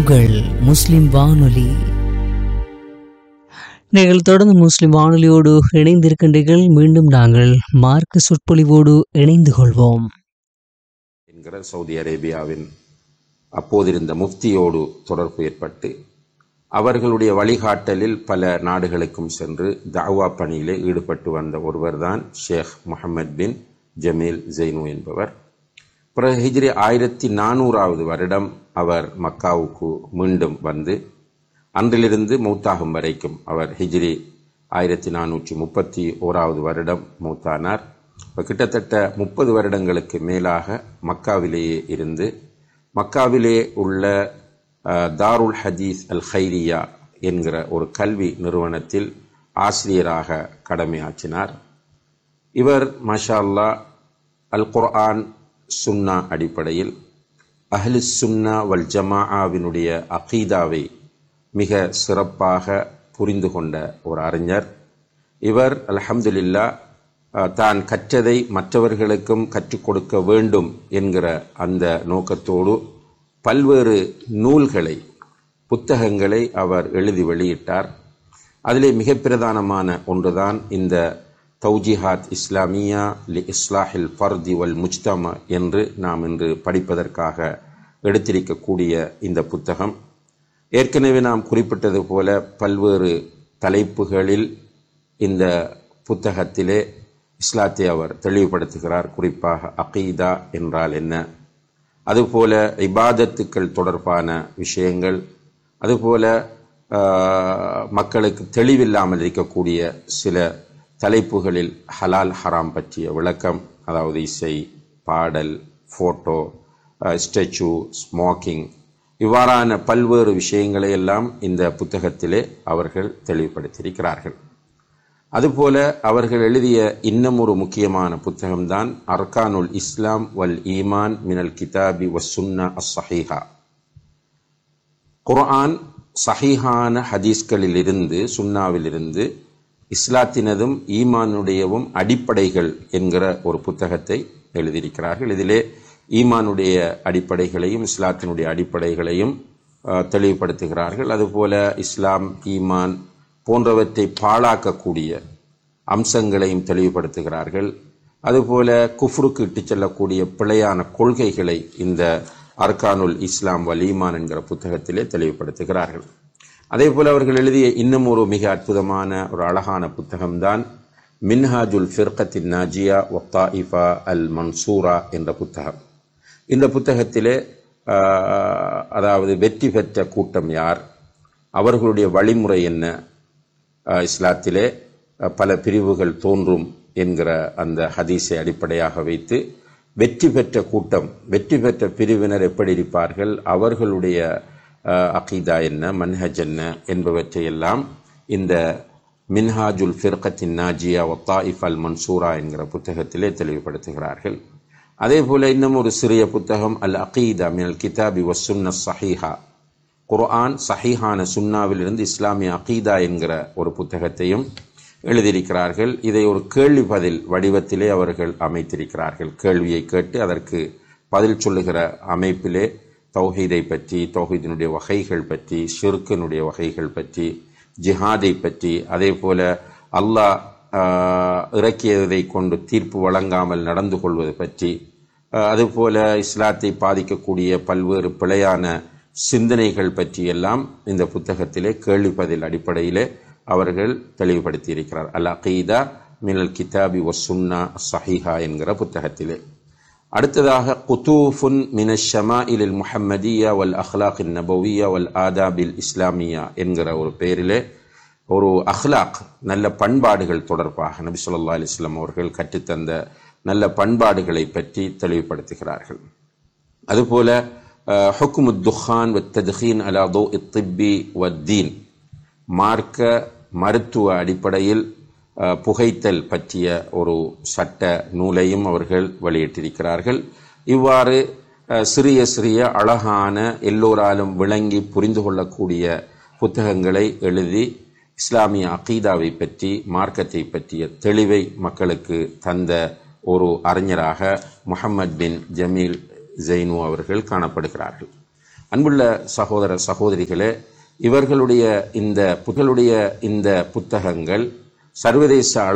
உங்கள் முஸ்லிம் வானொலி நீங்கள் தொடர்ந்து முஸ்லிம் வானொலியோடு இணைந்திருக்கின்றீர்கள் மீண்டும் நாங்கள் மார்க்க சொற்பொழிவோடு இணைந்து கொள்வோம் என்கிற சவுதி அரேபியாவின் அப்போதிருந்த முஃப்தியோடு தொடர்பு ஏற்பட்டு அவர்களுடைய வழிகாட்டலில் பல நாடுகளுக்கும் சென்று தாவா பணியிலே ஈடுபட்டு வந்த ஒருவர்தான் ஷேக் முஹம்மத் பின் ஜமீல் ஜெய்னு என்பவர் பிறகு ஹிஜ்ரி ஆயிரத்தி நானூறாவது வருடம் அவர் மக்காவுக்கு மீண்டும் வந்து அன்றிலிருந்து மௌத்தாகும் வரைக்கும் அவர் ஹிஜ்ரி ஆயிரத்தி நானூற்றி முப்பத்தி ஓராவது வருடம் மௌத்தானார் இப்போ கிட்டத்தட்ட முப்பது வருடங்களுக்கு மேலாக மக்காவிலேயே இருந்து மக்காவிலே உள்ள அஹ், தாருல் ஹதீஸ் அல் ஹைரியா என்கிற ஒரு கல்வி நிறுவனத்தில் ஆசிரியராக கடமையாற்றினார் இவர் மாஷா அல்லாஹ் அல் குர்ஆன் சுன்னா அடிப்படையில் அஹ்லு சுன்னா வல் ஜமாஆவினுடைய அகீதாவை மிக சிறப்பாக புரிந்து கொண்ட ஒரு அறிஞர் இவர் அல்ஹம்துலில்லா அஹ், தான் கற்றதை மற்றவர்களுக்கும் கற்றுக் கொடுக்க வேண்டும் என்கிற அந்த நோக்கத்தோடு பல்வேறு நூல்களை புத்தகங்களை அவர் எழுதி வெளியிட்டார் அதிலே மிக பிரதானமான ஒன்றுதான் இந்த தௌஜிஹாத் இஸ்லாமியா லி இஸ்லாஹில் ஃபர்தி வல் முஜ்தம என்று நாம் இன்று படிப்பதற்காக எடுத்திருக்கக்கூடிய இந்த புத்தகம் ஏற்கனவே நாம் குறிப்பிட்டது போல பல்வேறு தலைப்புகளில் இந்த புத்தகத்திலே இஸ்லாத்தை அவர் தெளிவுபடுத்துகிறார் குறிப்பாக அகீதா என்றால் என்ன அதுபோல இபாதத்துக்கள் தொடர்பான விஷயங்கள் அதுபோல ஆஹ், மக்களுக்கு தெளிவில்லாமல் இருக்கக்கூடிய சில தலைப்புகளில் ஹலால் ஹராம் பற்றிய விளக்கம் அதாவது இசை பாடல் ஃபோட்டோ ஸ்டெச்சு ஸ்மோக்கிங் இவ்வாறான பல்வேறு விஷயங்களை எல்லாம் இந்த புத்தகத்திலே அவர்கள் தெளிவுபடுத்தியிருக்கிறார்கள் அதுபோல அவர்கள் எழுதிய இன்னும் ஒரு முக்கியமான புத்தகம்தான் அர்கானுல் இஸ்லாம் வல் ஈமான் மினல் கிதாபி வ சுன்னா அஸ் சஹீஹா குர்ஆன் சஹீஹான ஹதீஸ்களிலிருந்து சுன்னாவிலிருந்து இஸ்லாத்தினதும் ஈமானுடையவும் அடிப்படைகள் என்கிற ஒரு புத்தகத்தை எழுதியிருக்கிறார்கள் இதிலே ஈமானுடைய அடிப்படைகளையும் இஸ்லாத்தினுடைய அடிப்படைகளையும் அஹ், தெளிவுபடுத்துகிறார்கள் அதுபோல இஸ்லாம் ஈமான் போன்றவற்றை பாழாக்கக்கூடிய அம்சங்களையும் தெளிவுபடுத்துகிறார்கள் அதுபோல குஃப்ருக்கு இட்டுச் செல்லக்கூடிய பிழையான கொள்கைகளை இந்த அர்கானுல் இஸ்லாம் வல் ஈமான் என்கிற புத்தகத்திலே தெளிவுபடுத்துகிறார்கள் அதே போல அவர்கள் எழுதிய இன்னும் ஒரு மிக அற்புதமான ஒரு அழகான புத்தகம்தான் மின்ஹாஜுல் ஃபிர்கத்தின் நாஜியா ஒத்தாயிஃபா அல் மன்சூரா என்ற புத்தகம் இந்த புத்தகத்திலே ஆஹ், அதாவது வெற்றி பெற்ற கூட்டம் யார் அவர்களுடைய வழிமுறை என்ன அஹ், இஸ்லாத்திலே அஹ், பல பிரிவுகள் தோன்றும் என்கிற அந்த ஹதீஸை அடிப்படையாக வைத்து வெற்றி பெற்ற கூட்டம் வெற்றி பெற்ற பிரிவினர் எப்படி இருப்பார்கள் அவர்களுடைய அஹ், அகீதா என்ன மன்ஹஜ் என்ன என்பவற்றை எல்லாம் இந்த மின்ஹாஜுல் ஃபிர்கத்தின் நாஜியா ஒத்தாயிஃப் அல் மன்சூரா என்கிற புத்தகத்திலே தெளிவுபடுத்துகிறார்கள் அதே போல இன்னும் ஒரு சிறிய புத்தகம் அல் அகீதா மினல் கிதாபி வசுன்ன சஹீஹா குர்ஆன் சஹீஹான சுன்னாவிலிருந்து இஸ்லாமிய அகீதா என்கிற ஒரு புத்தகத்தையும் எழுதியிருக்கிறார்கள் இதை ஒரு கேள்வி பதில் வடிவத்திலே அவர்கள் அமைத்திருக்கிறார்கள் கேள்வியை கேட்டு அதற்கு பதில் சொல்லுகிற அமைப்பிலே தௌஹீதை பற்றி தௌஹீதினுடைய வகைகள் பற்றி ஷிர்கினுடைய வகைகள் பற்றி ஜிஹாதை பற்றி அதே போல அல்லாஹ் ஆஹ், இறக்கியதை கொண்டு தீர்ப்பு வழங்காமல் நடந்து கொள்வது பற்றி அஹ், அதுபோல இஸ்லாத்தை பாதிக்கக்கூடிய பல்வேறு பிழையான சிந்தனைகள் பற்றியெல்லாம் இந்த புத்தகத்திலே கேள்வி பதில் அடிப்படையிலே அவர்கள் தெளிவுபடுத்தி இருக்கிறார் அல் அகீதா மினல் கிதாபி ஒ சுன்னா சஹீஹா என்கிற புத்தகத்திலே அடுத்ததாக குத்தூஃபுன் மின ஷமாஇலில் முஹம்மதியா வல் அஹ்லாக் நபவியா வல் ஆதாபில் இஸ்லாமியா என்கிற ஒரு பெயரிலே ஒரு அஹ்லாக் நல்ல பண்பாடுகள் தொடர்பாக நபி ஸல்லல்லாஹு அலைஹி வஸல்லம் அவர்கள் கற்றுத்தந்த நல்ல பண்பாடுகளை பற்றி தெளிவுபடுத்துகிறார்கள் அதுபோல ஹுக்குமு துஹான் வ தத்ஹீன் அலா தோ இத்திப்பி வத்தீன் மார்க்க மருத்துவ அடிப்படையில் அஹ், புகைத்தல் பற்றிய ஒரு சட்ட நூலையும் அவர்கள் வெளியிட்டிருக்கிறார்கள் இவ்வாறு அஹ், சிறிய சிறிய அழகான எல்லோராலும் விளங்கி புரிந்து கொள்ளக்கூடிய புத்தகங்களை எழுதி இஸ்லாமிய அகீதாவை பற்றி மார்க்கத்தை பற்றிய தெளிவை மக்களுக்கு தந்த ஒரு அறிஞராக முஹம்மத் பின் ஜமீல் ஜெய்னு அவர்கள் காணப்படுகிறார்கள் அன்புள்ள சகோதர சகோதரிகளே இவர்களுடைய இந்த புகழுடைய இந்த புத்தகங்கள் சர்வதேச